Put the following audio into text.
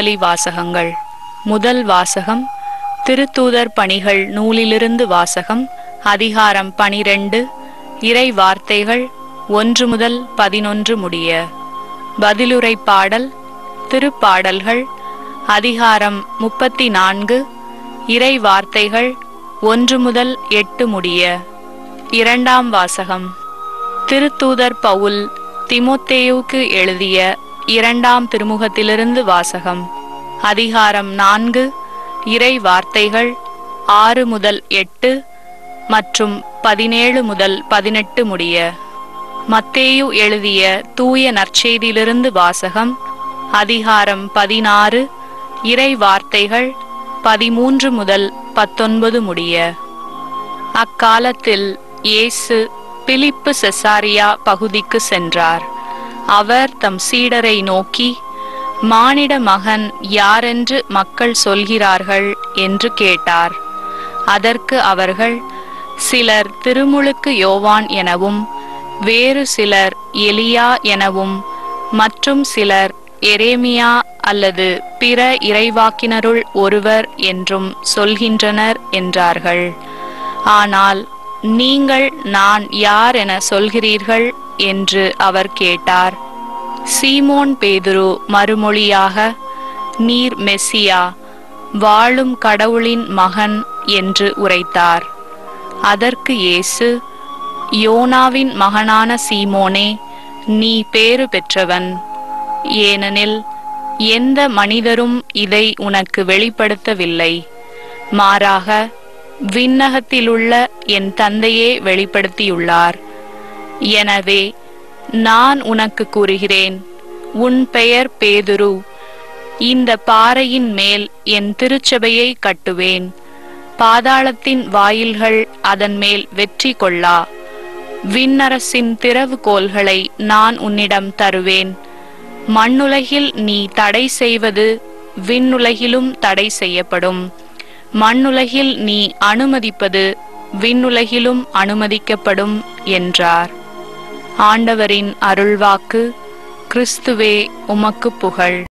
திருப்பலி வாசகங்கள் முதல் வாசகம் திருத்தூதர் பணிகள் நூலிலிருந்து வாசகம் அதிகாரம் பனிரெண்டு இறை வார்த்தைகள் ஒன்று முதல் பதினொன்று முடிய பதிலுரை பாடல் திருப்பாடல்கள் அதிகாரம் முப்பத்தி நான்கு இறை வார்த்தைகள் ஒன்று முதல் எட்டு முடிய இரண்டாம் வாசகம் திருத்தூதர் பவுல் திமோத்தேயுவுக்கு எழுதிய இரண்டாம் திருமுகத்திலிருந்து வாசகம் அதிகாரம் நான்கு இறை வார்த்தைகள் ஆறு முதல் எட்டு மற்றும் பதினேழு முதல் பதினெட்டு முடிய மத்தேயு எழுதிய தூய நற்செய்தியிலிருந்து வாசகம் அதிகாரம் பதினாறு இறை வார்த்தைகள் பதிமூன்று முதல் பத்தொன்பது முடிய அக்காலத்தில் இயேசு பிலிப்பு செசாரியா பகுதிக்கு சென்றார் அவர் தம் சீடரை நோக்கி மானிட மகன் யாரென்று மக்கள் சொல்கிறார்கள் என்று கேட்டார் அதற்கு அவர்கள் சிலர் திருமுழுக்கு யோவான் எனவும் வேறு சிலர் எலியா எனவும் மற்றும் சிலர் எரேமியா அல்லது பிற இறைவாக்கினருள் ஒருவர் என்றும் சொல்கின்றனர் என்றார்கள் ஆனால் நீங்கள் நான் யார் என சொல்கிறீர்கள் என்று அவர் கேட்டார் சீமோன் பேதுரு மறுமொழியாக நீர் மெஸ்ஸியா வாழும் கடவுளின் மகன் என்று உரைத்தார் அதற்கு இயேசு யோனாவின் மகனான சீமோனே நீ பேறு பெற்றவன் ஏனெனில் எந்த மனிதரும் இதை உனக்கு வெளிப்படுத்தவில்லை மாறாக விண்ணகத்திலுள்ள என் தந்தையே வெளிப்படுத்தியுள்ளார் எனவே நான் உனக்கு கூறுகிறேன் உன் பெயர் பேதுரு இந்த பாறையின் மேல் என் திருச்சபையை கட்டுவேன் பாதாளத்தின் வாயில்கள் அதன் மேல் வெற்றி கொள்ளா விண்ணரசின் திறவுகோல்களை நான் உன்னிடம் தருவேன் மண்ணுலகில் நீ தடை செய்வது விண்ணுலகிலும் தடை செய்யப்படும் மண்ணுலகில் நீ அனுமதிப்பது விண்ணுலகிலும் அனுமதிக்கப்படும் என்றார் ஆண்டவரின் அருள்வாக்கு கிறிஸ்துவே உமக்கு புகழ்